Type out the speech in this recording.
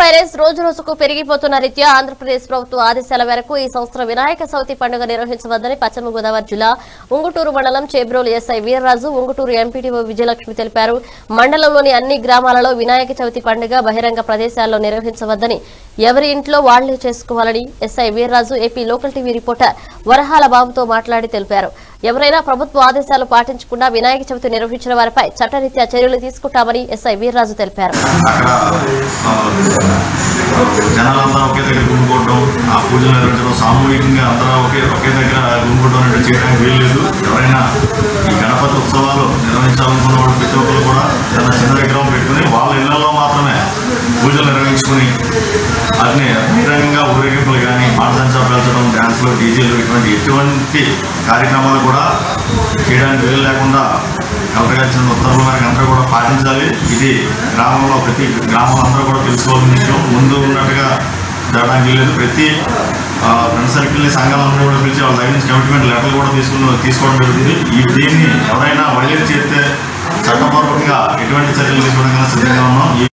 virus రోజు రోజుకు పెరిగిపోతున్న రీత్యా ఆంధ్రప్రదేశ్ ప్రభుత్వ ఆదేశాల మేరకు ఈ సంవత్సరం వినాయక చవితి పండుగ నిర్వహించవద్దని పశ్చిమ గోదావరి జిల్లా ఉంగుటూరు మండలం చేబ్రోలు ఎస్ఐ వీర్రాజు ఉంగుటూరు ఎంపీటీఓ విజయలక్ష్మి తెలిపారు మండలంలోని అన్ని గ్రామాలలో వినాయక చవితి పండుగ బహిరంగ ప్రదేశాల్లో నిర్వహించవద్దని ఎవరి ఇంట్లో వాళ్లే చేసుకోవాలని SI Veerraju AP local TV reporter Varahala బాబుతో మాట్లాడి తెలిపారు ఎవరైనా ప్రభుత్వ ఆదేశాలు పాటించకుండా వినాయక చవితి నిర్వహించిన వారిపై చట్టరీత్యా చర్యలు తీసుకుంటామని ఎస్ఐ వీర్రాజు తెలిపారు అక్కడ ఆ, జనాలంతా ఒకే దగ్గర గుమ్ముకోవడం ఆ పూజలు నిర్వహించడం సామూహికంగా అందరూ ఒకే ఒకే దగ్గర గుమ్ముకోవడం అనేది చేయడానికి వీల్లేదు ఎవరైనా ఈ గణపతి ఉత్సవాలు నిర్వహించాలనుకున్న వాళ్ళు ప్రతి ఒక్కరు కూడా ఏదైనా చిన్న విగ్రహం పెట్టుకుని వాళ్ళ ఇళ్లలో మాత్రమే పూజలు నిర్వహించుకుని వాటిని బహిరంగంగా ఊరేగింపులు కానీ మాటసంచా పెంచడం డ్యాన్సులు డీజేలు ఇటువంటి ఎటువంటి కార్యక్రమాలు కూడా చేయడానికి వీలు లేకుండా కలెక్టర్ గారు ఇచ్చిన ఉత్తర్వుల మేరకు అందరూ కూడా పాటించాలి ఇది గ్రామంలో ప్రతి గ్రామంలో అందరూ కూడా తెలుసుకోవాల్సిన విషయం ముందు ఉన్నట్టుగా జరగడానికి లేదు ప్రతి ఫ్రెండ్ సర్కిల్ని సంఘాలందరూ కూడా పిలిచి వాళ్ళ దగ్గర నుంచి కమిట్మెంట్ లెటర్లు కూడా తీసుకుని తీసుకోవడం జరుగుతుంది ఈ దీన్ని ఎవరైనా వైలేట్ చేస్తే చట్టపూర్వకంగా ఎటువంటి చర్యలు తీసుకోవడానికి సిద్ధంగా ఉన్నాం ఈ